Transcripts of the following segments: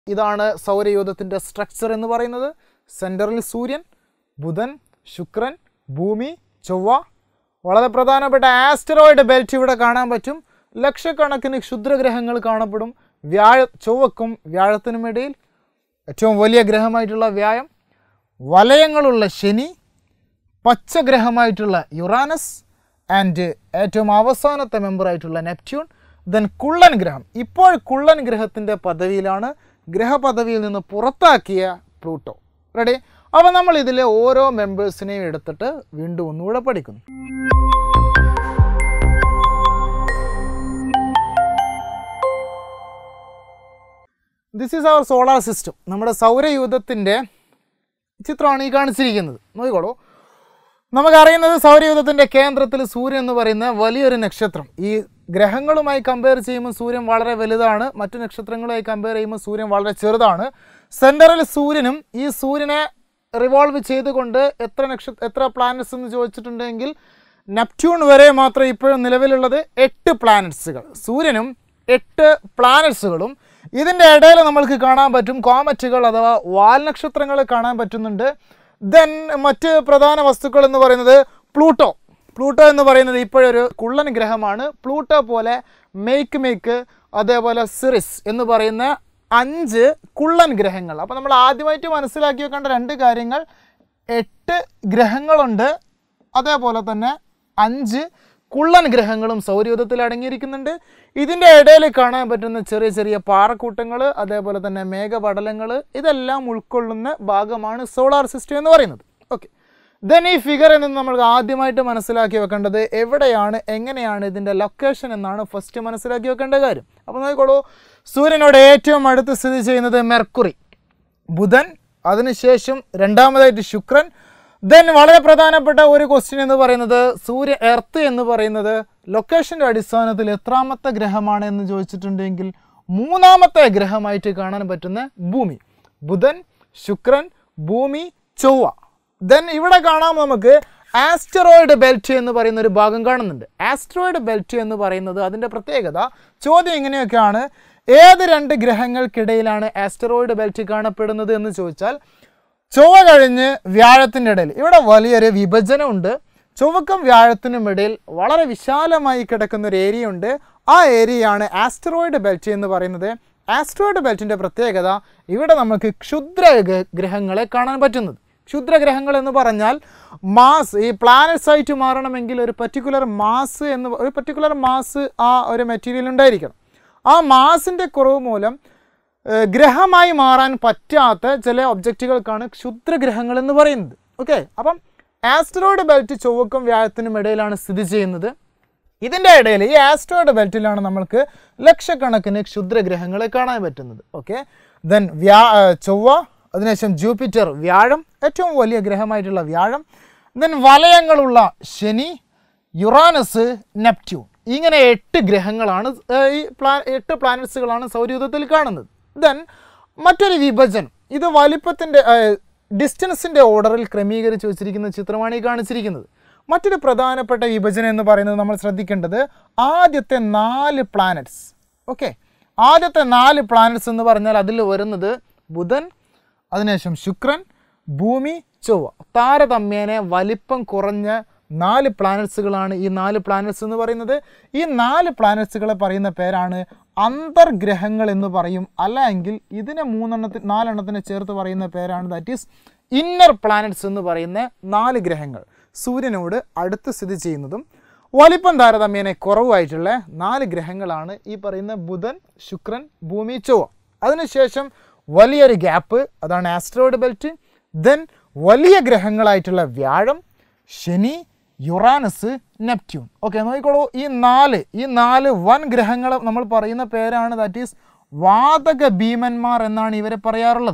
ഇതാണ് സൗരയൂഥത്തിൻ്റെ സ്ട്രക്ചർ എന്ന് പറയുന്നത് സെൻറ്ററിൽ സൂര്യൻ ബുധൻ ശുക്രൻ ഭൂമി ചൊവ്വ വളരെ പ്രധാനപ്പെട്ട ആസ്റ്ററോയിഡ് ബെൽറ്റ് ഇവിടെ കാണാൻ പറ്റും ലക്ഷക്കണക്കിന് ക്ഷുദ്രഗ്രഹങ്ങൾ കാണപ്പെടും വ്യാഴ ചൊവ്വക്കും വ്യാഴത്തിനും ഇടയിൽ ഏറ്റവും വലിയ ഗ്രഹമായിട്ടുള്ള വ്യായം വലയങ്ങളുള്ള ശനി പച്ചഗ്രഹമായിട്ടുള്ള യുറാനസ് ആൻഡ് ഏറ്റവും അവസാനത്തെ മെമ്പറായിട്ടുള്ള നെപ്റ്റ്യൂൺ ദെൻ കുള്ളൻ ഗ്രഹം ഇപ്പോൾ കുള്ളൻ ഗ്രഹത്തിൻ്റെ പദവിയിലാണ് ഗ്രഹപദവിയിൽ നിന്ന് പുറത്താക്കിയ പ്ലൂട്ടോ റെഡി അപ്പോൾ നമ്മൾ ഇതിലെ ഓരോ മെമ്പേഴ്സിനെയും എടുത്തിട്ട് വീണ്ടും ഒന്നുകൂടെ പഠിക്കുന്നു this is our solar system നമ്മുടെ സൗരയൂഥത്തിൻ്റെ ചിത്രമാണ് ഈ കാണിച്ചിരിക്കുന്നത് നോക്കിക്കോളൂ നമുക്കറിയുന്നത് സൗരയൂഥത്തിൻ്റെ കേന്ദ്രത്തിൽ സൂര്യൻ എന്ന് പറയുന്ന വലിയൊരു നക്ഷത്രം ഈ ഗ്രഹങ്ങളുമായി കമ്പയർ ചെയ്യുമ്പോൾ സൂര്യൻ വളരെ വലുതാണ് മറ്റു നക്ഷത്രങ്ങളുമായി കമ്പയർ ചെയ്യുമ്പോൾ സൂര്യൻ വളരെ ചെറുതാണ് സെൻറ്ററിൽ സൂര്യനും ഈ സൂര്യനെ റിവോൾവ് ചെയ്തുകൊണ്ട് എത്ര നക്ഷത്ര എത്ര പ്ലാനറ്റ്സ് എന്ന് ചോദിച്ചിട്ടുണ്ടെങ്കിൽ നെപ്റ്റ്യൂൺ വരെ മാത്രം ഇപ്പോഴും നിലവിലുള്ളത് എട്ട് പ്ലാനറ്റ്സുകൾ സൂര്യനും എട്ട് പ്ലാനറ്റ്സുകളും ഇതിൻ്റെ ഇടയിൽ നമ്മൾക്ക് കാണാൻ പറ്റും കോമറ്റുകൾ അഥവാ വാൽനക്ഷത്രങ്ങൾ കാണാൻ പറ്റുന്നുണ്ട് ദെൻ മറ്റ് പ്രധാന വസ്തുക്കൾ എന്ന് പറയുന്നത് പ്ലൂട്ടോ പ്ലൂട്ടോ എന്ന് പറയുന്നത് ഇപ്പോഴൊരു കുള്ളൻ ഗ്രഹമാണ് പ്ലൂട്ടോ പോലെ മേക്ക് മേക്ക് അതേപോലെ സിറിസ് എന്ന് പറയുന്ന അഞ്ച് കുള്ളൻ ഗ്രഹങ്ങൾ അപ്പോൾ നമ്മൾ ആദ്യമായിട്ട് മനസ്സിലാക്കി വെക്കേണ്ട രണ്ട് കാര്യങ്ങൾ എട്ട് ഗ്രഹങ്ങളുണ്ട് അതേപോലെ തന്നെ അഞ്ച് കുള്ളൻ ഗ്രഹങ്ങളും സൗരയൂഥത്തിൽ അടങ്ങിയിരിക്കുന്നുണ്ട് ഇതിൻ്റെ ഇടയിൽ കാണാൻ പറ്റുന്ന ചെറിയ ചെറിയ പാറക്കൂട്ടങ്ങൾ അതേപോലെ തന്നെ മേഘപടലങ്ങൾ ഇതെല്ലാം ഉൾക്കൊള്ളുന്ന ഭാഗമാണ് സോളാർ സിസ്റ്റം എന്ന് പറയുന്നത് ഓക്കെ ദെൻ ഈ ഫിഗർ എന്ന് നമ്മൾ ആദ്യമായിട്ട് മനസ്സിലാക്കി വെക്കേണ്ടത് എവിടെയാണ് എങ്ങനെയാണ് ഇതിൻ്റെ ലൊക്കേഷൻ എന്നാണ് ഫസ്റ്റ് മനസ്സിലാക്കി വെക്കേണ്ട കാര്യം അപ്പോൾ നോക്കിക്കോളൂ സൂര്യനോട് ഏറ്റവും അടുത്ത് സ്ഥിതി ചെയ്യുന്നത് മെർക്കുറി ബുധൻ അതിനുശേഷം രണ്ടാമതായിട്ട് ശുക്രൻ ദെൻ വളരെ പ്രധാനപ്പെട്ട ഒരു ക്വസ്റ്റ്യൻ എന്ന് പറയുന്നത് സൂര്യ എർത്ത് എന്ന് പറയുന്നത് ലൊക്കേഷൻ്റെ അടിസ്ഥാനത്തിൽ എത്രാമത്തെ ഗ്രഹമാണ് എന്ന് ചോദിച്ചിട്ടുണ്ടെങ്കിൽ മൂന്നാമത്തെ ഗ്രഹമായിട്ട് കാണാൻ പറ്റുന്ന ഭൂമി ബുധൻ ശുക്രൻ ഭൂമി ചൊവ്വ ദെൻ ഇവിടെ കാണാം നമുക്ക് ആസ്റ്ററോയിഡ് ബെൽറ്റ് എന്ന് പറയുന്ന ഒരു ഭാഗം കാണുന്നുണ്ട് ആസ്റ്ററോയിഡ് ബെൽറ്റ് എന്ന് പറയുന്നത് അതിൻ്റെ പ്രത്യേകത ചോദ്യം ഇങ്ങനെയൊക്കെയാണ് ഏത് രണ്ട് ഗ്രഹങ്ങൾക്കിടയിലാണ് ആസ്റ്ററോയിഡ് ബെൽറ്റ് കാണപ്പെടുന്നത് എന്ന് ചോദിച്ചാൽ ചൊവ്വ കഴിഞ്ഞ് വ്യാഴത്തിൻ്റെ ഇടയിൽ ഇവിടെ വലിയൊരു വിഭജനമുണ്ട് ചൊവ്വക്കും വ്യാഴത്തിനും ഇടയിൽ വളരെ വിശാലമായി കിടക്കുന്ന ഒരു ഏരിയ ഉണ്ട് ആ ഏരിയയാണ് ആസ്റ്ററോയിഡ് ബെൽറ്റ് എന്ന് പറയുന്നത് ആസ്റ്ററോയിഡ് ബെൽറ്റിൻ്റെ പ്രത്യേകത ഇവിടെ നമുക്ക് ക്ഷുദ്ര ഗ- ഗ്രഹങ്ങളെ കാണാൻ പറ്റുന്നത് ക്ഷുദ്രഗ്രഹങ്ങൾ എന്ന് പറഞ്ഞാൽ മാസ് ഈ പ്ലാനറ്റ്സ് ആയിട്ട് മാറണമെങ്കിൽ ഒരു പർട്ടിക്കുലർ മാസ് എന്ന് ഒരു പർട്ടിക്കുലർ മാസ് ആ ഒരു മെറ്റീരിയൽ ഉണ്ടായിരിക്കണം ആ മാസിൻ്റെ കുറവ് മൂലം ഏഹ്, ഗ്രഹമായി മാറാൻ പറ്റാത്ത ചില ഒബ്ജക്റ്റുകൾക്കാണ് ക്ഷുദ്രഗ്രഹങ്ങൾ എന്ന് പറയുന്നത് ഓക്കെ അപ്പം ആസ്ട്രോയിഡ് ബെൽറ്റ് ചൊവ്വക്കും വ്യാഴത്തിനും ഇടയിലാണ് സ്ഥിതി ചെയ്യുന്നത് ഇതിൻ്റെ ഇടയിൽ ഈ ആസ്ട്രോയിഡ് ബെൽറ്റിലാണ് നമ്മൾക്ക് ലക്ഷക്കണക്കിന് ക്ഷുദ്രഗ്രഹങ്ങളെ കാണാൻ പറ്റുന്നത് ഓക്കെ ദെൻ വ്യാ ഏഹ്, ചൊവ്വ അതിനുശേഷം ജൂപ്പിറ്റർ വ്യാഴം ഏറ്റവും വലിയ ഗ്രഹമായിട്ടുള്ള വ്യാഴം ദെൻ വലയങ്ങളുള്ള ശനി യുറാനസ് നെപ്റ്റ്യൂൺ ഇങ്ങനെ എട്ട് ഗ്രഹങ്ങളാണ് ഏർ, ഈ പ്ലാ എട്ട് പ്ലാനറ്റ്സുകളാണ് സൗരയൂഥത്തിൽ കാണുന്നത് ദെൻ മറ്റൊരു വിഭജനം ഇത് വലിപ്പത്തിൻ്റെ ഡിസ്റ്റൻസിൻ്റെ ഓർഡറിൽ ക്രമീകരിച്ച് വെച്ചിരിക്കുന്ന ചിത്രമാണ് ഈ കാണിച്ചിരിക്കുന്നത് മറ്റൊരു പ്രധാനപ്പെട്ട വിഭജനം എന്ന് പറയുന്നത് നമ്മൾ ശ്രദ്ധിക്കേണ്ടത് ആദ്യത്തെ നാല് പ്ലാനറ്റ്സ് ഓക്കെ ആദ്യത്തെ നാല് പ്ലാനറ്റ്സ് എന്ന് പറഞ്ഞാൽ അതിൽ വരുന്നത് ബുധൻ അതിനുശേഷം ശുക്രൻ ഭൂമി ചൊവ്വ താരതമ്യേന വലിപ്പം കുറഞ്ഞ നാല് പ്ലാനറ്റ്സുകളാണ് ഈ നാല് പ്ലാനറ്റ്സ് എന്ന് പറയുന്നത് ഈ നാല് പ്ലാനറ്റ്സുകളെ പറയുന്ന പേരാണ് അന്തർഗ്രഹങ്ങൾ എന്ന് പറയും അല്ലെങ്കിൽ ഇതിനെ മൂന്നെണ്ണത്തിന് നാലെണ്ണത്തിനെ ചേർത്ത് പറയുന്ന പേരാണ് ദാറ്റ് ഈസ് ഇന്നർ പ്ലാനറ്റ്സ് എന്ന് പറയുന്ന നാല് ഗ്രഹങ്ങൾ സൂര്യനോട് അടുത്ത് സ്ഥിതി ചെയ്യുന്നതും വലിപ്പം താരതമ്യേന കുറവായിട്ടുള്ള നാല് ഗ്രഹങ്ങളാണ് ഈ പറയുന്ന ബുധൻ ശുക്രൻ ഭൂമി ചൊവ്വ അതിനുശേഷം വലിയൊരു ഗ്യാപ്പ് അതാണ് ആസ്ട്രോയിഡ് ബെൽറ്റ് ദെൻ വലിയ ഗ്രഹങ്ങളായിട്ടുള്ള വ്യാഴം ശനി യുറാനസ് നെപ്റ്റ്യൂൺ ഓക്കെ നോക്കിക്കോളൂ ഈ നാല് ഈ നാല് വൻ ഗ്രഹങ്ങൾ നമ്മൾ പറയുന്ന പേരാണ് ദാറ്റ് ഈസ് വാതക ഭീമന്മാർ എന്നാണ് ഇവരെ പറയാറുള്ളത്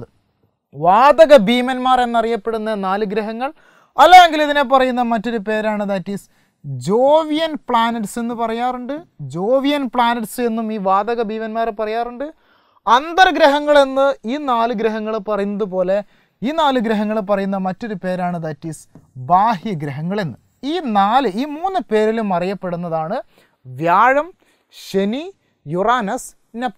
വാതക ഭീമന്മാർ എന്നറിയപ്പെടുന്ന നാല് ഗ്രഹങ്ങൾ അല്ലെങ്കിൽ ഇതിനെ പറയുന്ന മറ്റൊരു പേരാണ് ദാറ്റ് ഈസ് ജോവിയൻ പ്ലാനറ്റ്സ് എന്ന് പറയാറുണ്ട് ജോവിയൻ പ്ലാനറ്റ്സ് എന്നും ഈ വാതക ഭീമന്മാരെ പറയാറുണ്ട് അന്തർഗ്രഹങ്ങൾ എന്ന് ഈ നാല് ഗ്രഹങ്ങൾ പറയുന്നത് പോലെ ഈ നാല് ഗ്രഹങ്ങൾ പറയുന്ന മറ്റൊരു പേരാണ് ദാറ്റ് ഈസ് ബാഹ്യഗ്രഹങ്ങൾ എന്ന് ഈ നാല് ഈ മൂന്ന് പേരിലും അറിയപ്പെടുന്നതാണ് വ്യാഴം ശനി യുറാനസ് നെപ്റ്റ്യൂൺ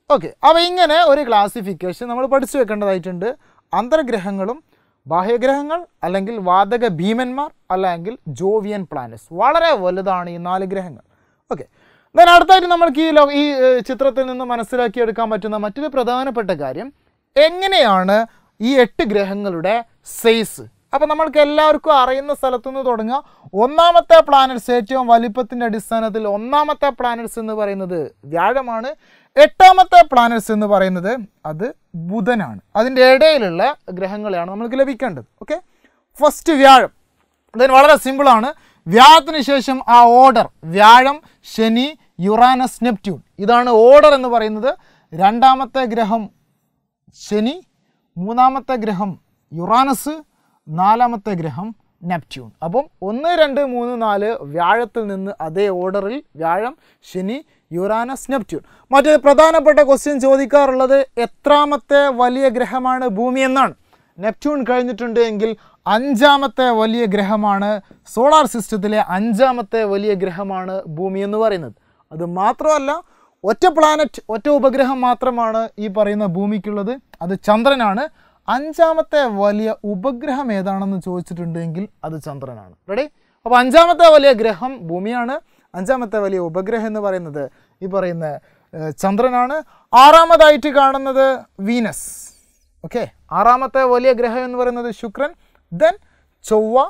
ഓക്കെ അപ്പോൾ ഇങ്ങനെ ഒരു ക്ലാസിഫിക്കേഷൻ നമ്മൾ പഠിച്ചു വെക്കേണ്ടതായിട്ടുണ്ട് അന്തർഗ്രഹങ്ങളും ബാഹ്യഗ്രഹങ്ങൾ അല്ലെങ്കിൽ വാതക ഭീമന്മാർ അല്ലെങ്കിൽ ജോവിയൻ പ്ലാനറ്റ്സ് വളരെ വലുതാണ് ഈ നാല് ഗ്രഹങ്ങൾ ഓക്കെ ദെൻ അടുത്തായിട്ട് നമ്മൾക്ക് ഈ ലോ ഈ ഏഹ്, ചിത്രത്തിൽ നിന്ന് മനസ്സിലാക്കിയെടുക്കാൻ പറ്റുന്ന മറ്റൊരു പ്രധാനപ്പെട്ട കാര്യം എങ്ങനെയാണ് ഈ എട്ട് ഗ്രഹങ്ങളുടെ സൈസ് അപ്പോൾ നമ്മൾക്ക് എല്ലാവർക്കും അറിയുന്ന സ്ഥലത്തുനിന്ന് തുടങ്ങുക ഒന്നാമത്തെ പ്ലാനറ്റ്സ് ഏറ്റവും വലിപ്പത്തിൻ്റെ അടിസ്ഥാനത്തിൽ ഒന്നാമത്തെ പ്ലാനറ്റ്സ് എന്ന് പറയുന്നത് വ്യാഴമാണ് എട്ടാമത്തെ പ്ലാനറ്റ്സ് എന്ന് പറയുന്നത് അത് ബുധനാണ് അതിൻ്റെ ഇടയിലുള്ള ഗ്രഹങ്ങളെയാണ് നമ്മൾക്ക് ലഭിക്കേണ്ടത് ഓക്കെ ഫസ്റ്റ് വ്യാഴം ഇതിന് വളരെ സിമ്പിളാണ് വ്യാഴത്തിന് ശേഷം ആ ഓർഡർ വ്യാഴം ശനി യുറാനസ് നെപ്റ്റ്യൂൺ ഇതാണ് ഓർഡർ എന്ന് പറയുന്നത് രണ്ടാമത്തെ ഗ്രഹം ശനി മൂന്നാമത്തെ ഗ്രഹം യുറാനസ് നാലാമത്തെ ഗ്രഹം നെപ്റ്റ്യൂൺ അപ്പം ഒന്ന് രണ്ട് മൂന്ന് നാല് വ്യാഴത്തിൽ നിന്ന് അതേ ഓർഡറിൽ വ്യാഴം ശനി യുറാനസ് നെപ്റ്റ്യൂൺ മറ്റൊരു പ്രധാനപ്പെട്ട ക്വസ്റ്റ്യൻ ചോദിക്കാറുള്ളത് എത്രാമത്തെ വലിയ ഗ്രഹമാണ് ഭൂമി എന്നാണ് നെപ്റ്റ്യൂൺ കഴിഞ്ഞിട്ടുണ്ട് എങ്കിൽ അഞ്ചാമത്തെ വലിയ ഗ്രഹമാണ് സോളാർ സിസ്റ്റത്തിലെ അഞ്ചാമത്തെ വലിയ ഗ്രഹമാണ് ഭൂമി എന്ന് പറയുന്നത് അത് മാത്രമല്ല ഒറ്റ പ്ലാനറ്റ് ഒറ്റ ഉപഗ്രഹം മാത്രമാണ് ഈ പറയുന്ന ഭൂമിക്കുള്ളത് അത് ചന്ദ്രനാണ് അഞ്ചാമത്തെ വലിയ ഉപഗ്രഹം ഏതാണെന്ന് ചോദിച്ചിട്ടുണ്ടെങ്കിൽ അത് ചന്ദ്രനാണ് റെഡി അപ്പോൾ അഞ്ചാമത്തെ വലിയ ഗ്രഹം ഭൂമിയാണ് അഞ്ചാമത്തെ വലിയ ഉപഗ്രഹം എന്ന് പറയുന്നത് ഈ പറയുന്ന ഏഹ്, ചന്ദ്രനാണ് ആറാമതായിട്ട് കാണുന്നത് വീനസ് ഓക്കെ ആറാമത്തെ വലിയ ഗ്രഹം എന്ന് പറയുന്നത് ശുക്രൻ ദെൻ ചൊവ്വ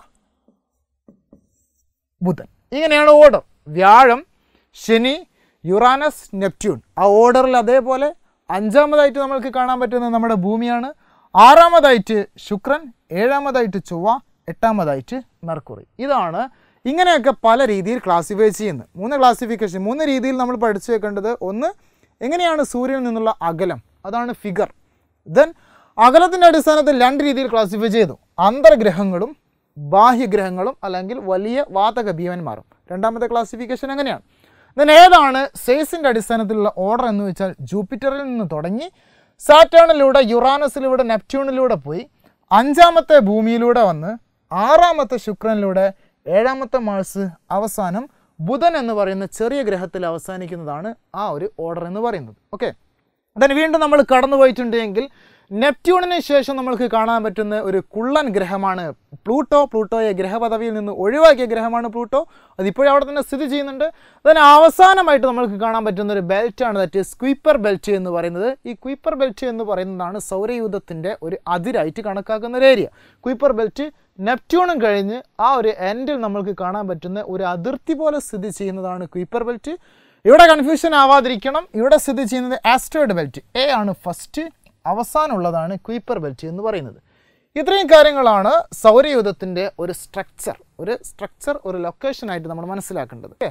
ബുധൻ ഇങ്ങനെയാണ് ഓർഡർ വ്യാഴം ശനി യുറാനസ് നെപ്റ്റ്യൂൺ ആ ഓർഡറിൽ അതേപോലെ അഞ്ചാമതായിട്ട് നമ്മൾക്ക് കാണാൻ പറ്റുന്നത് നമ്മുടെ ഭൂമിയാണ് ആറാമതായിട്ട് ശുക്രൻ ഏഴാമതായിട്ട് ചൊവ്വ എട്ടാമതായിട്ട് മെർക്കുറി ഇതാണ് ഇങ്ങനെയൊക്കെ പല രീതിയിൽ ക്ലാസിഫൈ ചെയ്യുന്നത് മൂന്ന് ക്ലാസിഫിക്കേഷൻ മൂന്ന് രീതിയിൽ നമ്മൾ പഠിച്ചു വെക്കേണ്ടത് ഒന്ന് എങ്ങനെയാണ് സൂര്യനിൽ നിന്നുള്ള അകലം അതാണ് ഫിഗർ ദെൻ അകലത്തിൻ്റെ അടിസ്ഥാനത്തിൽ രണ്ട് രീതിയിൽ ക്ലാസിഫൈ ചെയ്തു അന്തർഗ്രഹങ്ങളും ബാഹ്യഗ്രഹങ്ങളും അല്ലെങ്കിൽ വലിയ വാതക ഭീമന്മാരും രണ്ടാമത്തെ ക്ലാസിഫിക്കേഷൻ എങ്ങനെയാണ് ദെൻ ഏതാണ് സേസിൻ്റെ അടിസ്ഥാനത്തിലുള്ള ഓർഡർ എന്ന് വെച്ചാൽ ജൂപ്പിറ്ററിൽ നിന്ന് തുടങ്ങി സാറ്റേണിലൂടെ യുറാനസിലൂടെ നെപ്റ്റ്യൂണിലൂടെ പോയി അഞ്ചാമത്തെ ഭൂമിയിലൂടെ വന്ന് ആറാമത്തെ ശുക്രനിലൂടെ ഏഴാമത്തെ മാഴ്സ് അവസാനം ബുധൻ എന്ന് പറയുന്ന ചെറിയ ഗ്രഹത്തിൽ അവസാനിക്കുന്നതാണ് ആ ഒരു ഓർഡർ എന്ന് പറയുന്നത് ഓക്കെ ദെൻ വീണ്ടും നമ്മൾ കടന്നു പോയിട്ടുണ്ടെങ്കിൽ നെപ്റ്റ്യൂണിന് ശേഷം നമ്മൾക്ക് കാണാൻ പറ്റുന്ന ഒരു കുള്ളൻ ഗ്രഹമാണ് പ്ലൂട്ടോ പ്ലൂട്ടോയെ ഗ്രഹപദവിയിൽ നിന്ന് ഒഴിവാക്കിയ ഗ്രഹമാണ് പ്ലൂട്ടോ അത് ഇപ്പോഴും അവിടെ തന്നെ സ്ഥിതി ചെയ്യുന്നുണ്ട് അതിന് അവസാനമായിട്ട് നമ്മൾക്ക് കാണാൻ പറ്റുന്ന ഒരു ബെൽറ്റാണ് ദറ്റ് സ്ക്വീപ്പർ ബെൽറ്റ് എന്ന് പറയുന്നത് ഈ ക്വീപ്പർ ബെൽറ്റ് എന്ന് പറയുന്നതാണ് സൗരയൂഥത്തിൻ്റെ ഒരു അതിരായിട്ട് കണക്കാക്കുന്ന ഒരു ഏരിയ ക്വീപ്പർ ബെൽറ്റ് നെപ്റ്റ്യൂണും കഴിഞ്ഞ് ആ ഒരു എൻഡിൽ നമ്മൾക്ക് കാണാൻ പറ്റുന്ന ഒരു അതിർത്തി പോലെ സ്ഥിതി ചെയ്യുന്നതാണ് ക്വീപ്പർ ബെൽറ്റ് ഇവിടെ കൺഫ്യൂഷൻ ആവാതിരിക്കണം ഇവിടെ സ്ഥിതി ചെയ്യുന്നത് ആസ്ട്രോയിഡ് ബെൽറ്റ് എ ആണ് ഫസ്റ്റ് അവസാനമുള്ളതാണ് ക്വീപ്പർ ബെൽറ്റ് എന്ന് പറയുന്നത് ഇത്രയും കാര്യങ്ങളാണ് സൗരയൂഥത്തിൻ്റെ ഒരു സ്ട്രക്ചർ ഒരു സ്ട്രക്ചർ ഒരു ലൊക്കേഷനായിട്ട് നമ്മൾ മനസ്സിലാക്കേണ്ടത് ഓക്കെ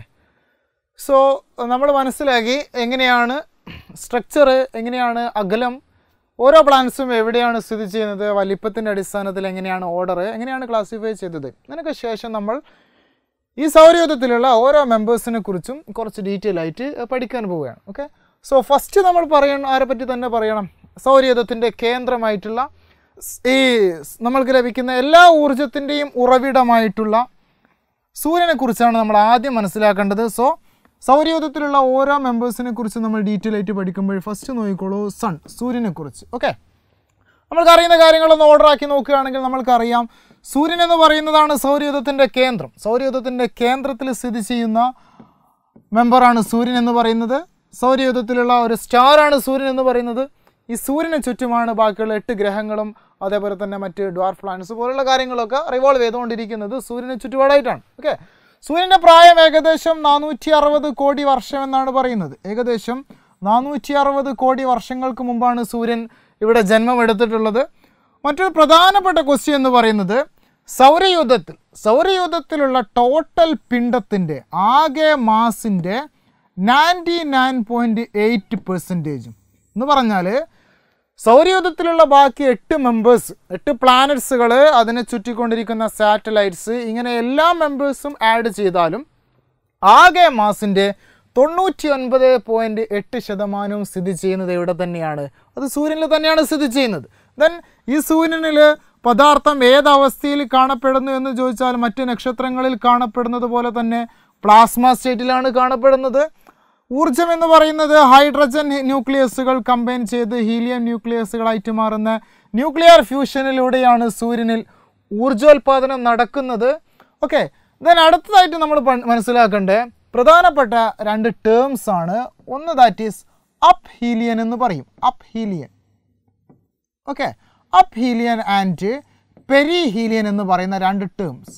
സോ നമ്മൾ മനസ്സിലാക്കി എങ്ങനെയാണ് സ്ട്രക്ചർ എങ്ങനെയാണ് അകലം ഓരോ പ്ലാൻസും എവിടെയാണ് സ്ഥിതി ചെയ്യുന്നത് വലിപ്പത്തിൻ്റെ അടിസ്ഥാനത്തിൽ എങ്ങനെയാണ് ഓർഡർ എങ്ങനെയാണ് ക്ലാസിഫൈ ചെയ്തത് ഇതിനൊക്കെ ശേഷം നമ്മൾ ഈ സൗരയൂഥത്തിലുള്ള ഓരോ മെമ്പേഴ്സിനെ കുറിച്ചും കുറച്ച് ഡീറ്റെയിൽ ആയിട്ട് പഠിക്കാൻ പോവുകയാണ് ഓക്കെ സോ ഫസ്റ്റ് നമ്മൾ പറയണം ആരെ പറ്റി തന്നെ പറയണം സൗരയൂഥത്തിൻ്റെ കേന്ദ്രമായിട്ടുള്ള സ് ഈ സ് നമ്മൾക്ക് ലഭിക്കുന്ന എല്ലാ ഊർജത്തിൻ്റെയും ഉറവിടമായിട്ടുള്ള സൂര്യനെ കുറിച്ചാണ് നമ്മൾ ആദ്യം മനസ്സിലാക്കേണ്ടത് സോ സൗരയൂഥത്തിലുള്ള ഓരോ മെമ്പേഴ്സിനെ കുറിച്ച് നമ്മൾ ഡീറ്റെയിൽ ആയിട്ട് പഠിക്കുമ്പോൾ ഫസ്റ്റ് നോക്കിക്കോളൂ സൺ സൂര്യനെ കുറിച്ച് ഓക്കെ നമ്മൾക്ക് അറിയുന്ന കാര്യങ്ങളൊന്ന് ഓർഡർ ആക്കി നോക്കുകയാണെങ്കിൽ നമ്മൾക്കറിയാം സൂര്യൻ എന്ന് പറയുന്നതാണ് സൗരയൂഥത്തിൻ്റെ കേന്ദ്രം സൗരയൂഥത്തിൻ്റെ കേന്ദ്രത്തിൽ സ്ഥിതി ചെയ്യുന്ന മെമ്പറാണ് സൂര്യൻ എന്ന് പറയുന്നത് സൗരയൂഥത്തിലുള്ള ഒരു സ്റ്റാറാണ് സൂര്യൻ എന്ന് പറയുന്നത് ഈ സൂര്യന് ചുറ്റുമാണ് ബാക്കിയുള്ള എട്ട് ഗ്രഹങ്ങളും അതേപോലെ തന്നെ മറ്റ് ഡ്വാർഫ് പ്ലാനറ്റ്സ് പോലുള്ള കാര്യങ്ങളൊക്കെ റിവോൾവ് ചെയ്തുകൊണ്ടിരിക്കുന്നത് സൂര്യന് ചുറ്റുപാടായിട്ടാണ് ഓക്കെ സൂര്യൻ്റെ പ്രായം ഏകദേശം നാനൂറ്റി അറുപത് കോടി വർഷം എന്നാണ് പറയുന്നത് ഏകദേശം നാനൂറ്റി അറുപത് കോടി വർഷങ്ങൾക്ക് മുമ്പാണ് സൂര്യൻ ഇവിടെ ജന്മമെടുത്തിട്ടുള്ളത് മറ്റൊരു പ്രധാനപ്പെട്ട ക്വസ്റ്റ്യൻ എന്ന് പറയുന്നത് സൗരയൂഥത്തിൽ സൗരയൂഥത്തിലുള്ള ടോട്ടൽ പിണ്ടത്തിൻ്റെ ആകെ മാസിൻ്റെ നയൻറ്റി നയൻ പോയിൻറ്റ് എയ്റ്റ് പെർസെൻറ്റേജും എന്ന് പറഞ്ഞാൽ സൗരയൂഥത്തിലുള്ള ബാക്കി എട്ട് മെമ്പേഴ്സ് എട്ട് പ്ലാനറ്റ്സുകൾ അതിനെ ചുറ്റിക്കൊണ്ടിരിക്കുന്ന സാറ്റലൈറ്റ്സ് ഇങ്ങനെ എല്ലാ മെമ്പേഴ്സും ആഡ് ചെയ്താലും ആകെ മാസിൻ്റെ തൊണ്ണൂറ്റി ഒൻപത് പോയിൻറ്റ് എട്ട് ശതമാനവും സ്ഥിതി ചെയ്യുന്നത് എവിടെ തന്നെയാണ് അത് സൂര്യനിൽ തന്നെയാണ് സ്ഥിതി ചെയ്യുന്നത് ദെൻ ഈ സൂര്യനിൽ പദാർത്ഥം ഏത് അവസ്ഥയിൽ കാണപ്പെടുന്നു എന്ന് ചോദിച്ചാൽ മറ്റ് നക്ഷത്രങ്ങളിൽ കാണപ്പെടുന്നത് പോലെ തന്നെ പ്ലാസ്മ സ്റ്റേറ്റിലാണ് കാണപ്പെടുന്നത് ഊർജം എന്ന് പറയുന്നത് ഹൈഡ്രജൻ ന്യൂക്ലിയസുകൾ കമ്പൈൻ ചെയ്ത് ഹീലിയം ന്യൂക്ലിയസുകളായിട്ട് മാറുന്ന ന്യൂക്ലിയർ ഫ്യൂഷനിലൂടെയാണ് സൂര്യനിൽ ഊർജോൽപാദനം നടക്കുന്നത് ഓക്കെ ദെൻ അടുത്തതായിട്ട് നമ്മൾ പ- മനസ്സിലാക്കേണ്ട പ്രധാനപ്പെട്ട രണ്ട് ടേംസ് ആണ് ഒന്ന് ദാറ്റ് ഈസ് അപ്പ് ഹീലിയൻ എന്ന് പറയും aphelion okay aphelion and perihelion എന്ന് പറയുന്ന രണ്ട് ടേംസ്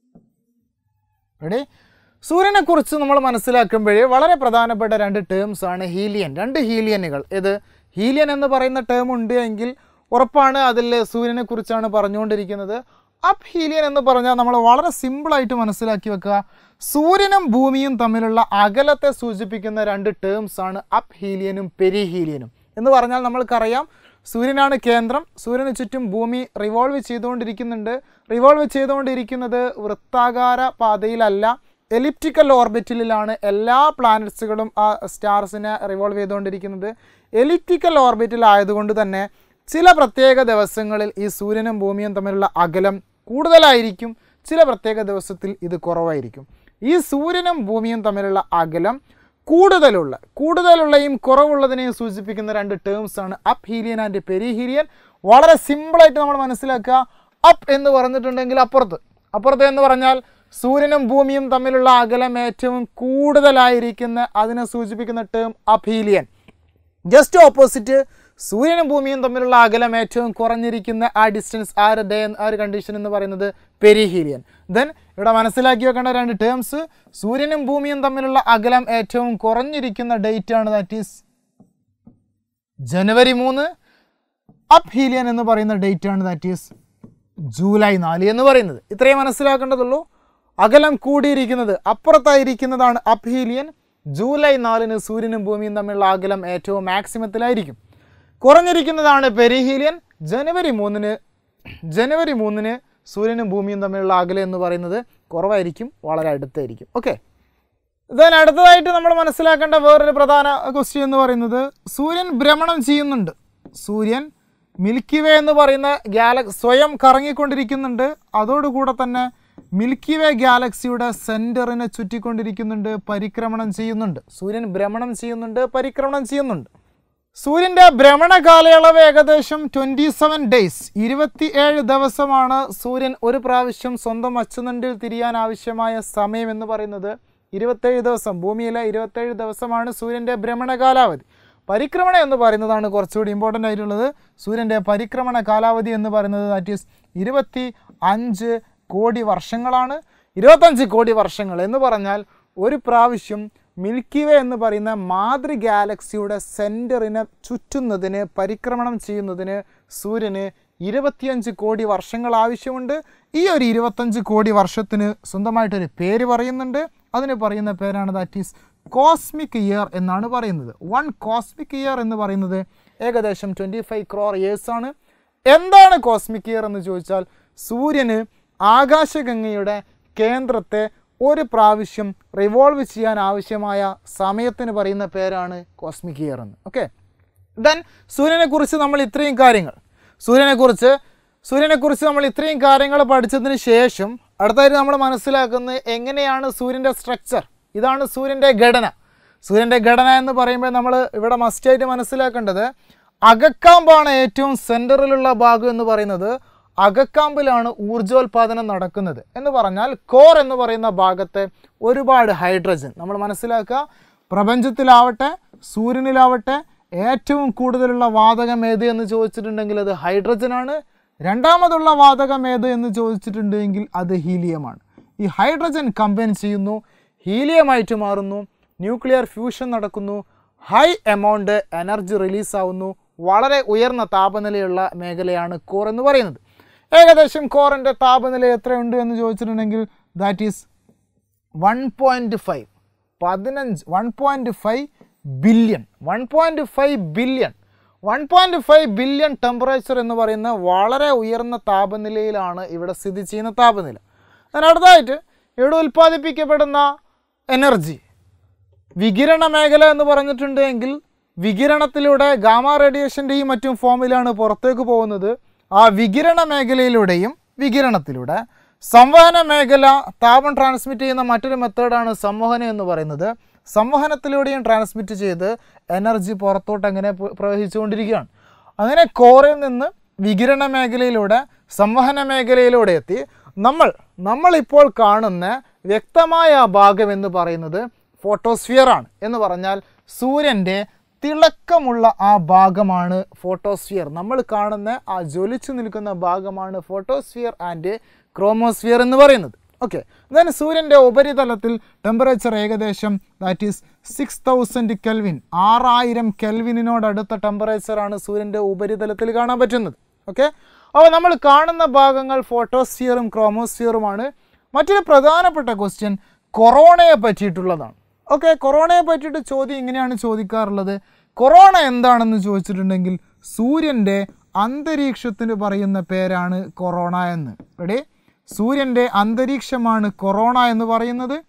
റെഡി സൂര്യനെ കുറിച്ച് നമ്മൾ മനസ്സിലാക്കുമ്പോഴേ വളരെ പ്രധാനപ്പെട്ട രണ്ട് ടേംസ് ആണ് ഹീലിയൻ രണ്ട് ഹീലിയനുകൾ ഇത് ഹീലിയൻ എന്ന് പറയുന്ന ടേം ഉണ്ട് എങ്കിൽ ഉറപ്പാണ് അതിൽ സൂര്യനെ കുറിച്ചാണ് പറഞ്ഞുകൊണ്ടിരിക്കുന്നത് അപ്പ് ഹീലിയൻ എന്ന് പറഞ്ഞാൽ നമ്മൾ വളരെ സിമ്പിളായിട്ട് മനസ്സിലാക്കി വെക്കുക സൂര്യനും ഭൂമിയും തമ്മിലുള്ള അകലത്തെ സൂചിപ്പിക്കുന്ന രണ്ട് ടേംസ് ആണ് അപ്പ് ഹീലിയനും പെരി ഹീലിയനും എന്ന് പറഞ്ഞാൽ നമ്മൾക്കറിയാം സൂര്യനാണ് കേന്ദ്രം സൂര്യന് ചുറ്റും ഭൂമി റിവോൾവ് ചെയ്തുകൊണ്ടിരിക്കുന്നുണ്ട് റിവോൾവ് ചെയ്തുകൊണ്ടിരിക്കുന്നത് വൃത്താകാര പാതയിലല്ല എലിപ്റ്റിക്കൽ ഓർബിറ്റിലാണ് എല്ലാ പ്ലാനറ്റ്സുകളും ആ സ്റ്റാർസിനെ റിവോൾവ് ചെയ്തുകൊണ്ടിരിക്കുന്നത് എലിപ്റ്റിക്കൽ ഓർബിറ്റിൽ ആയതുകൊണ്ട് തന്നെ ചില പ്രത്യേക ദിവസങ്ങളിൽ ഈ സൂര്യനും ഭൂമിയും തമ്മിലുള്ള അകലം കൂടുതലായിരിക്കും ചില പ്രത്യേക ദിവസത്തിൽ ഇത് കുറവായിരിക്കും ഈ സൂര്യനും ഭൂമിയും തമ്മിലുള്ള അകലം കൂടുതലുള്ള കൂടുതലുള്ളയും കുറവുള്ളതിനെയും സൂചിപ്പിക്കുന്ന രണ്ട് ടേംസ് ആണ് aphelion and perihelion വളരെ സിമ്പിളായിട്ട് നമ്മൾ മനസ്സിലാക്കുക അപ്പ് എന്ന് പറഞ്ഞിട്ടുണ്ടെങ്കിൽ അപ്പുറത്ത് അപ്പുറത്ത് എന്ന് പറഞ്ഞാൽ സൂര്യനും ഭൂമിയും തമ്മിലുള്ള അകലം ഏറ്റവും കൂടുതലായിരിക്കുന്ന അതിനെ സൂചിപ്പിക്കുന്ന term aphelion just opposite സൂര്യനും ഭൂമിയും തമ്മിലുള്ള അകലം ഏറ്റവും കുറഞ്ഞിരിക്കുന്ന ആ ഡിസ്റ്റൻസ് ആ ഒരു ഡേ ആ ഒരു കണ്ടീഷൻ എന്ന് പറയുന്നത് പെരിഹീലിയൻ ദെൻ ഇവിടെ മനസ്സിലാക്കി വെക്കേണ്ട രണ്ട് ടേംസ് സൂര്യനും ഭൂമിയും തമ്മിലുള്ള അകലം ഏറ്റവും കുറഞ്ഞിരിക്കുന്ന ഡേറ്റ് ആണ് ദാറ്റ് ഈസ് ജനുവരി മൂന്ന് അപ്പ് ഹീലിയൻ എന്ന് പറയുന്ന ഡേറ്റ് ആണ് ദാറ്റ് ഈസ് ജൂലൈ നാല് എന്ന് പറയുന്നത് ഇത്രയും മനസ്സിലാക്കേണ്ടതുള്ളൂ അകലം കൂടിയിരിക്കുന്നത് അപ്പുറത്തായിരിക്കുന്നതാണ് അപ്പ് ഹീലിയൻ ജൂലൈ നാലിന് സൂര്യനും ഭൂമിയും തമ്മിലുള്ള അകലം ഏറ്റവും മാക്സിമത്തിലായിരിക്കും കുറഞ്ഞിരിക്കുന്നതാണ് പെരിഹീലിയൻ ജനുവരി മൂന്നിന് ജനുവരി മൂന്നിന് സൂര്യനും ഭൂമിയും തമ്മിലുള്ള അകലം എന്ന് പറയുന്നത് കുറവായിരിക്കും വളരെ അടുത്തായിരിക്കും ഓക്കെ ദെൻ അടുത്തതായിട്ട് നമ്മൾ മനസ്സിലാക്കേണ്ട വേറൊരു പ്രധാന ക്വസ്റ്റ്യൻ എന്ന് പറയുന്നത് സൂര്യൻ ഭ്രമണം ചെയ്യുന്നുണ്ട് സൂര്യൻ മിൽക്കി വേ എന്ന് പറയുന്ന ഗാല സ്വയം കറങ്ങിക്കൊണ്ടിരിക്കുന്നുണ്ട് അതോടുകൂടെ തന്നെ മിൽക്കി വേ ഗാലക്സിയുടെ സെൻറ്ററിനെ ചുറ്റിക്കൊണ്ടിരിക്കുന്നുണ്ട് പരിക്രമണം ചെയ്യുന്നുണ്ട് സൂര്യൻ ഭ്രമണം ചെയ്യുന്നുണ്ട് പരിക്രമണം ചെയ്യുന്നുണ്ട് സൂര്യൻ്റെ ഭ്രമണ കാലയളവ് ഏകദേശം ട്വൻറ്റി സെവൻ ഡേയ്സ് ഇരുപത്തി ഏഴ് ദിവസമാണ് സൂര്യൻ ഒരു പ്രാവശ്യം സ്വന്തം അച്ചുതണ്ടിൽ തിരിയാൻ ആവശ്യമായ സമയം എന്ന് പറയുന്നത് ഇരുപത്തേഴ് ദിവസം ഭൂമിയിലെ ഇരുപത്തേഴ് ദിവസമാണ് സൂര്യൻ്റെ ഭ്രമണ കാലാവധി പരിക്രമണം എന്ന് പറയുന്നതാണ് കുറച്ചുകൂടി ഇമ്പോർട്ടൻ്റ് ആയിട്ടുള്ളത് സൂര്യൻ്റെ പരിക്രമണ കാലാവധി എന്ന് പറയുന്നത് ദാറ്റ് ഈസ് ഇരുപത്തി അഞ്ച് കോടി വർഷങ്ങളാണ് ഇരുപത്തഞ്ച് കോടി വർഷങ്ങൾ എന്ന് പറഞ്ഞാൽ ഒരു പ്രാവശ്യം മിൽക്കി വേ എന്ന് പറയുന്ന മാതൃ ഗാലക്സിയുടെ സെൻറ്ററിനെ ചുറ്റുന്നതിന് പരിക്രമണം ചെയ്യുന്നതിന് സൂര്യന് ഇരുപത്തിയഞ്ച് കോടി വർഷങ്ങൾ ആവശ്യമുണ്ട് ഈ ഒരു ഇരുപത്തഞ്ച് കോടി വർഷത്തിന് സ്വന്തമായിട്ടൊരു പേര് പറയുന്നുണ്ട് അതിന് പറയുന്ന പേരാണ് ദാറ്റ് ഈസ് കോസ്മിക് ഇയർ എന്നാണ് പറയുന്നത് വൺ കോസ്മിക് ഇയർ എന്ന് പറയുന്നത് ഏകദേശം ട്വൻറ്റി ഫൈവ് ക്രോർ ഇയേഴ്സ് ആണ് എന്താണ് കോസ്മിക് ഇയർ എന്ന് ചോദിച്ചാൽ സൂര്യന് ആകാശഗംഗയുടെ കേന്ദ്രത്തെ ഒരു പ്രാവശ്യം റിവോൾവ് ചെയ്യാൻ ആവശ്യമായ സമയത്തിന് പറയുന്ന പേരാണ് കോസ്മിക് ഇയർ എന്ന് ഓക്കെ ദെൻ സൂര്യനെക്കുറിച്ച് നമ്മൾ ഇത്രയും കാര്യങ്ങൾ സൂര്യനെക്കുറിച്ച് സൂര്യനെക്കുറിച്ച് നമ്മൾ ഇത്രയും കാര്യങ്ങൾ പഠിച്ചതിന് ശേഷം അടുത്തായിട്ട് നമ്മൾ മനസ്സിലാക്കുന്നത് എങ്ങനെയാണ് സൂര്യൻ്റെ സ്ട്രക്ചർ ഇതാണ് സൂര്യൻ്റെ ഘടന സൂര്യൻ്റെ ഘടന എന്ന് പറയുമ്പോൾ നമ്മൾ ഇവിടെ മസ്റ്റായിട്ട് മനസ്സിലാക്കേണ്ടത് അകക്കാമ്പാണ് ഏറ്റവും സെൻറ്ററിലുള്ള ഭാഗം എന്ന് പറയുന്നത് അകക്കാമ്പിലാണ് ഊർജോൽപാദനം നടക്കുന്നത് എന്ന് പറഞ്ഞാൽ കോർ എന്ന് പറയുന്ന ഭാഗത്ത് ഒരുപാട് ഹൈഡ്രജൻ നമ്മൾ മനസ്സിലാക്കുക പ്രപഞ്ചത്തിലാവട്ടെ സൂര്യനിലാവട്ടെ ഏറ്റവും കൂടുതലുള്ള വാതകം ഏത് എന്ന് ചോദിച്ചിട്ടുണ്ടെങ്കിൽ അത് ഹൈഡ്രജനാണ് രണ്ടാമതുള്ള വാതകം ഏത് എന്ന് ചോദിച്ചിട്ടുണ്ടെങ്കിൽ അത് ഹീലിയമാണ് ഈ ഹൈഡ്രജൻ കമ്പൈൻ ചെയ്യുന്നു ഹീലിയമായിട്ട് മാറുന്നു ന്യൂക്ലിയർ ഫ്യൂഷൻ നടക്കുന്നു ഹൈ എമൗണ്ട് എനർജി റിലീസ് ആവുന്നു വളരെ ഉയർന്ന താപനിലയുള്ള മേഖലയാണ് കോർ എന്ന് പറയുന്നത് ഏകദേശം കോറിൻ്റെ താപനില എത്രയുണ്ട് എന്ന് ചോദിച്ചിട്ടുണ്ടെങ്കിൽ that is one point five പതിനഞ്ച് one point five billion one point five billion one point five billion temperature എന്ന് പറയുന്ന വളരെ ഉയർന്ന താപനിലയിലാണ് ഇവിടെ സ്ഥിതി ചെയ്യുന്ന താപനില അതിന് അടുത്തതായിട്ട് ഇവിടെ ഉൽപ്പാദിപ്പിക്കപ്പെടുന്ന എനർജി വികിരണ മേഖല എന്ന് പറഞ്ഞിട്ടുണ്ടെങ്കിൽ വികിരണത്തിലൂടെ ഗാമ റേഡിയേഷൻ്റെയും മറ്റും ഫോമിലാണ് പുറത്തേക്ക് പോകുന്നത് ആ വികിരണ മേഖലയിലൂടെയും വികിരണത്തിലൂടെ സംവഹന മേഖല താപം ട്രാൻസ്മിറ്റ് ചെയ്യുന്ന മറ്റൊരു മെത്തേഡാണ് സംവഹനം എന്ന് പറയുന്നത് സംവഹനത്തിലൂടെയും ട്രാൻസ്മിറ്റ് ചെയ്ത് എനർജി പുറത്തോട്ട് അങ്ങനെ പു- പ്രവഹിച്ചുകൊണ്ടിരിക്കുകയാണ് അങ്ങനെ കോറിൽ നിന്ന് വികിരണ മേഖലയിലൂടെ സംവഹന മേഖലയിലൂടെ എത്തി നമ്മൾ നമ്മളിപ്പോൾ കാണുന്ന വ്യക്തമായ ആ ഭാഗം എന്ന് പറയുന്നത് ഫോട്ടോസ്ഫിയർ ആണ് എന്ന് പറഞ്ഞാൽ സൂര്യൻ്റെ തിളക്കമുള്ള ആ ഭാഗമാണ് ഫോട്ടോസ്ഫിയർ നമ്മൾ കാണുന്ന ആ ജ്വലിച്ചു നിൽക്കുന്ന ഭാഗമാണ് ഫോട്ടോസ്ഫിയർ ആൻഡ് ക്രോമോസ്ഫിയർ എന്ന് പറയുന്നത് ഓക്കെ ദെൻ സൂര്യൻ്റെ ഉപരിതലത്തിൽ ടെമ്പറേച്ചർ ഏകദേശം that is six thousand kelvin ആറായിരം കെൽവിനോടടുത്ത ടെമ്പറേച്ചറാണ് സൂര്യൻ്റെ ഉപരിതലത്തിൽ കാണാൻ പറ്റുന്നത് ഓക്കെ അപ്പോൾ നമ്മൾ കാണുന്ന ഭാഗങ്ങൾ ഫോട്ടോസ്ഫിയറും ക്രോമോസ്ഫിയറുമാണ് മറ്റൊരു പ്രധാനപ്പെട്ട ക്വസ്റ്റ്യൻ കൊറോണയെ പറ്റിയിട്ടുള്ളതാണ് ഓക്കെ കൊറോണയെ പറ്റിയിട്ട് ചോദ്യം ഇങ്ങനെയാണ് ചോദിക്കാറുള്ളത് കൊറോണ എന്താണെന്ന് ചോദിച്ചിട്ടുണ്ടെങ്കിൽ സൂര്യൻ്റെ അന്തരീക്ഷത്തിന് പറയുന്ന പേരാണ് കൊറോണ എന്ന് റെഡി സൂര്യൻ്റെ അന്തരീക്ഷമാണ് കൊറോണ എന്ന് പറയുന്നത്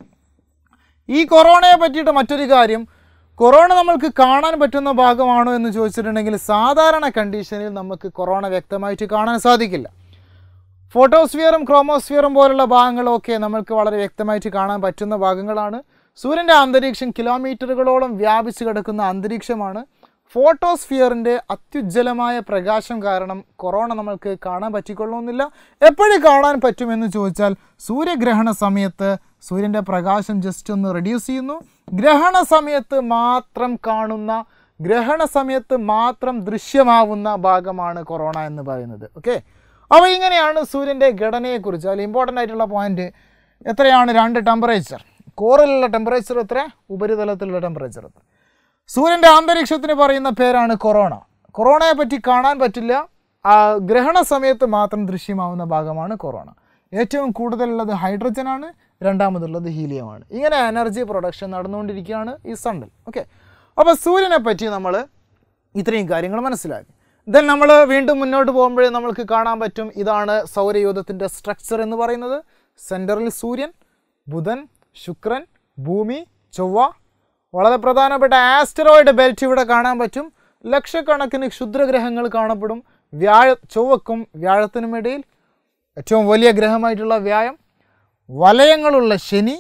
ഈ കൊറോണയെ പറ്റിയിട്ട് മറ്റൊരു കാര്യം കൊറോണ നമ്മൾക്ക് കാണാൻ പറ്റുന്ന ഭാഗമാണോ എന്ന് ചോദിച്ചിട്ടുണ്ടെങ്കിൽ സാധാരണ കണ്ടീഷനിൽ നമുക്ക് കൊറോണ വ്യക്തമായിട്ട് കാണാൻ സാധിക്കില്ല ഫോട്ടോസ്ഫിയറും ക്രോമോസ്ഫിയറും പോലുള്ള ഭാഗങ്ങളൊക്കെ നമ്മൾക്ക് വളരെ വ്യക്തമായിട്ട് കാണാൻ പറ്റുന്ന ഭാഗങ്ങളാണ് സൂര്യൻ്റെ അന്തരീക്ഷം കിലോമീറ്ററുകളോളം വ്യാപിച്ചു കിടക്കുന്ന അന്തരീക്ഷമാണ് ഫോട്ടോസ്ഫിയറിൻ്റെ അത്യുജ്വലമായ പ്രകാശം കാരണം കൊറോണ നമ്മൾക്ക് കാണാൻ പറ്റിക്കൊള്ളുന്നില്ല എപ്പോഴും കാണാൻ പറ്റുമെന്ന് ചോദിച്ചാൽ സൂര്യഗ്രഹണ സമയത്ത് സൂര്യൻ്റെ പ്രകാശം ജസ്റ്റ് ഒന്ന് റെഡ്യൂസ് ചെയ്യുന്നു ഗ്രഹണ സമയത്ത് മാത്രം കാണുന്ന ഗ്രഹണ സമയത്ത് മാത്രം ദൃശ്യമാവുന്ന ഭാഗമാണ് കൊറോണ എന്ന് പറയുന്നത് ഓക്കെ അപ്പോൾ ഇങ്ങനെയാണ് സൂര്യൻ്റെ ഘടനയെക്കുറിച്ച് അതിൽ ഇമ്പോർട്ടൻ്റ് ആയിട്ടുള്ള പോയിന്റ് എത്രയാണ് രണ്ട് ടെമ്പറേച്ചർ കോറിലുള്ള ടെമ്പറേച്ചർ എത്ര ഉപരിതലത്തിലുള്ള ടെമ്പറേച്ചർ എത്ര സൂര്യൻ്റെ അന്തരീക്ഷത്തിന് പറയുന്ന പേരാണ് കൊറോണ കൊറോണയെ പറ്റി കാണാൻ പറ്റില്ല ആ ഗ്രഹണ സമയത്ത് മാത്രം ദൃശ്യമാവുന്ന ഭാഗമാണ് കൊറോണ ഏറ്റവും കൂടുതലുള്ളത് ഹൈഡ്രജനാണ് രണ്ടാമതുള്ളത് ഹീലിയമാണ് ഇങ്ങനെ എനർജി പ്രൊഡക്ഷൻ നടന്നുകൊണ്ടിരിക്കുകയാണ് ഈ സണ്ണിൽ ഓക്കെ അപ്പോൾ സൂര്യനെ പറ്റി നമ്മൾ ഇത്രയും കാര്യങ്ങൾ മനസ്സിലാക്കി ദെൻ നമ്മൾ വീണ്ടും മുന്നോട്ട് പോകുമ്പോഴേ നമ്മൾക്ക് കാണാൻ പറ്റും ഇതാണ് സൗരയൂഥത്തിൻ്റെ സ്ട്രക്ചർ എന്ന് പറയുന്നത് സെൻറ്ററിൽ സൂര്യൻ ബുധൻ ശുക്രൻ ഭൂമി ചൊവ്വ വളരെ പ്രധാനപ്പെട്ട ആസ്റ്ററോയിഡ് ബെൽറ്റ് ഇവിടെ കാണാൻ പറ്റും ലക്ഷക്കണക്കിന് ക്ഷുദ്രഗ്രഹങ്ങൾ കാണപ്പെടും വ്യാഴ ചൊവ്വക്കും വ്യാഴത്തിനും ഇടയിൽ ഏറ്റവും വലിയ ഗ്രഹമായിട്ടുള്ള വ്യായം വലയങ്ങളുള്ള ശനി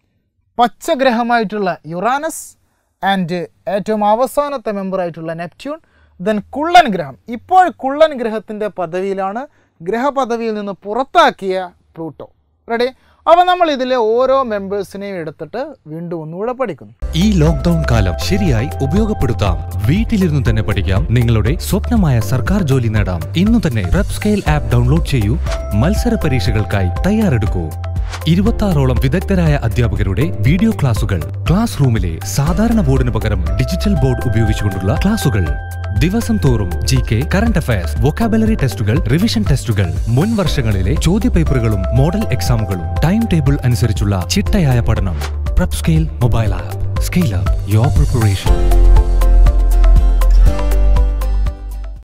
പച്ചഗ്രഹമായിട്ടുള്ള യുറാനസ് ആൻഡ് ഏറ്റവും അവസാനത്തെ മെമ്പറായിട്ടുള്ള നെപ്റ്റ്യൂൺ ദെൻ കുള്ളൻ ഗ്രഹം ഇപ്പോൾ കുള്ളൻ ഗ്രഹത്തിൻ്റെ പദവിയിലാണ് ഗ്രഹപദവിയിൽ നിന്ന് പുറത്താക്കിയ പ്ലൂട്ടോ റെഡി അപ്പോൾ നമ്മൾ ഇതിലെ ഓരോ മെമ്പേഴ്സിനെയും എടുത്തിട്ട് വീണ്ടും ഒന്നുകൂടെ പഠിക്കുന്നു ഈ ലോക്ക്ഡൌൺ കാലം ശരിയായി ഉപയോഗപ്പെടുത്താം വീട്ടിലിരുന്ന് തന്നെ പഠിക്കാം നിങ്ങളുടെ സ്വപ്നമായ സർക്കാർ ജോലി നേടാം ഇന്നു തന്നെ റെപ് സ്കെയിൽ ആപ്പ് ഡൗൺലോഡ് ചെയ്യൂ മത്സര പരീക്ഷകൾക്കായി തയ്യാറെടുക്കൂ ഇരുപത്താറോളം വിദഗ്ധരായ അധ്യാപകരുടെ വീഡിയോ ക്ലാസുകൾ ക്ലാസ് റൂമിലെ സാധാരണ ബോർഡിന് പകരം ഡിജിറ്റൽ ബോർഡ് ഉപയോഗിച്ചുകൊണ്ടുള്ള ക്ലാസുകൾ ദിവസം തോറും G K current affairs vocabulary ടെസ്റ്റുകൾ റിവിഷൻ ടെസ്റ്റുകൾ മുൻ വർഷങ്ങളിലെ ചോദ്യപേപ്പറുകളും മോഡൽ എക്സാമുകളും ടൈം ടേബിൾ അനുസരിച്ചുള്ള ചിട്ടയായ പഠനം prep scale mobile app scale up your preparation